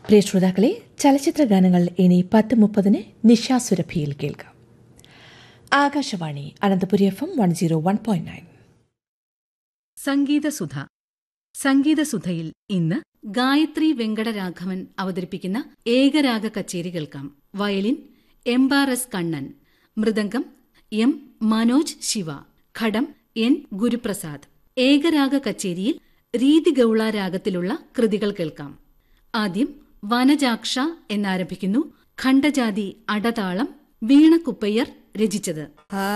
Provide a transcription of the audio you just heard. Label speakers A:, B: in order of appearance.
A: പ്രിയ ശ്രോതാക്കളെ ചലച്ചിത്ര ഗാനങ്ങൾ ഇനി പത്ത് മുപ്പതിന് നിശാസുരഭിയിൽ കേൾക്കാം Akashvani Ananthapuri F M one zero one point nine
B: Sangeethasudha സംഗീതസുധയിൽ ഇന്ന് ഗായത്രി വെങ്കടരാഘവൻ അവതരിപ്പിക്കുന്ന ഏകരാഗ കച്ചേരി കേൾക്കാം violin Embar S Kannan mridangam M Manoj Shiva ghatam N Guruprasad ഏകരാഗ കച്ചേരിയിൽ രീതിഗൌള രാഗത്തിലുള്ള കൃതികൾ കേൾക്കാം ആദ്യം വനജാക്ഷ എന്നാരംഭിക്കുന്നു ഖണ്ഡജാതി അടതാളം വീണക്കുപ്പയ്യർ രചിച്ചത്